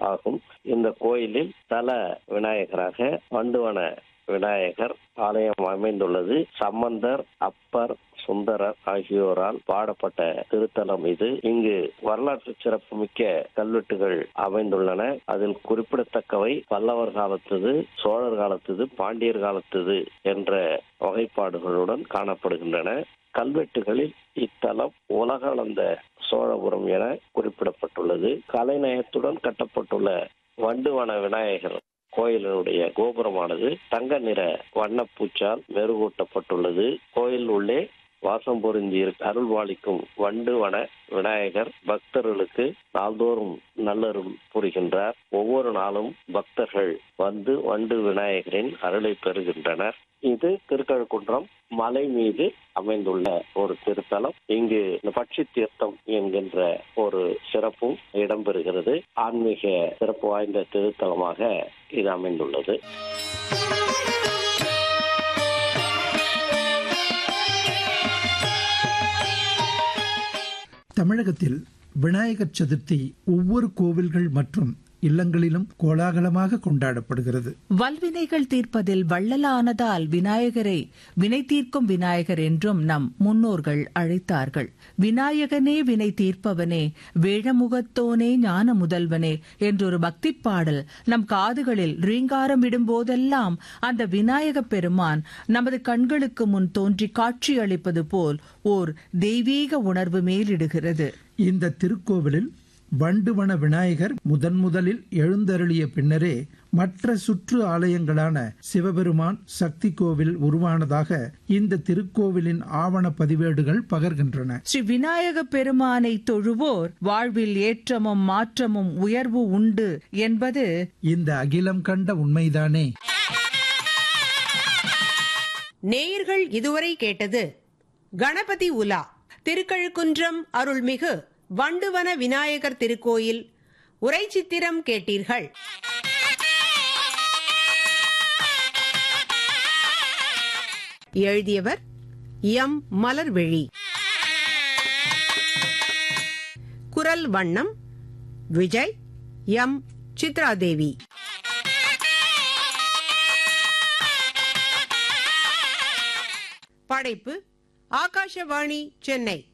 ஆகும் இந்த கோயிலில் தல விநாயகராக வண்டுவன விநாயகர் ஆலயம் அமைந்துள்ளது சம்பந்தர் அப்பர் சுந்தரர் ஆகியோரால் பாடப்பட்ட திருத்தலம் இது இங்கு வரலாற்று சிறப்புமிக்க கல்வெட்டுகள் அமைந்துள்ளன அதில் குறிப்பிடத்தக்கவை பல்லவர் காலத்தது சோழர் காலத்தது பாண்டியர் காலத்தது என்ற வகைப்பாடுகளுடன் காணப்படுகின்றன கல்வெட்டுகளில் இத்தலம் உலகளந்த சோழபுரம் என குறிப்பிடப்பட்டுள்ளது கலைநயத்துடன் கட்டப்பட்டுள்ள வண்டுவன விநாயகர் கோயிலினுடைய கோபுரமானது தங்க நிற வண்ணப்பூச்சால் மெருகூட்டப்பட்டுள்ளது கோயில் உள்ளே வாசம் பொருந்தி அருள்வாளிக்கும் வண்டு வன விநாயகர் பக்தர்களுக்கு நாள்தோறும் நல்லருள் புரிகின்றார் ஒவ்வொரு நாளும் பக்தர்கள் வந்து வண்டு விநாயகரின் அருளை பெறுகின்றனர் இது திருக்கழுக்குன்றம் மலை மீது அமைந்துள்ள ஒரு திருத்தலம் இங்கு பட்சி தீர்த்தம் என்கின்ற ஒரு சிறப்பும் இடம்பெறுகிறது ஆன்மீக சிறப்பு வாய்ந்த திருத்தலமாக இது அமைந்துள்ளது தமிழகத்தில் விநாயகர் சதுர்த்தி ஒவ்வொரு கோவில்கள் மற்றும் இல்லங்களிலும் கோலாகலமாக கொண்டாடப்படுகிறது வல்வினைகள் தீர்ப்பதில் வள்ளலானதால் விநாயகரை வினை தீர்க்கும் விநாயகர் என்றும் நம் முன்னோர்கள் அழைத்தார்கள் விநாயகனே வினை தீர்ப்பவனே வேழமுகத்தோனே ஞான முதல்வனே என்றொரு பக்தி பாடல் நம் காதுகளில் ரீங்காரம் விடும்போதெல்லாம் அந்த விநாயக பெருமான் நமது கண்களுக்கு முன் தோன்றி காட்சியளிப்பது போல் ஓர் தெய்வீக உணர்வு மேலிடுகிறது இந்த திருக்கோவிலில் வண்டுவன விநாயகர் முதன் முதலில் எழுந்தருளிய பின்னரே மற்ற சுற்று ஆலயங்களான சிவபெருமான் சக்தி கோவில் உருவானதாக இந்த திருக்கோவிலின் ஆவண பதிவேடுகள் பகர்கின்றன ஸ்ரீ விநாயக பெருமானை தொழுவோர் வாழ்வில் ஏற்றமும் மாற்றமும் உயர்வு உண்டு என்பது இந்த அகிலம் கண்ட உண்மைதானே நேயர்கள் இதுவரை கேட்டது கணபதி உலா திருக்கழுக்குன்றம் அருள்மிகு வண்டுவன விநாயகர் திருக்கோயில் உரை சித்திரம் கேட்டீர்கள் எழுதியவர் எம் மலர்விழி குரல் வண்ணம் விஜய் எம் சித்ராதேவி படைப்பு ஆகாஷவாணி சென்னை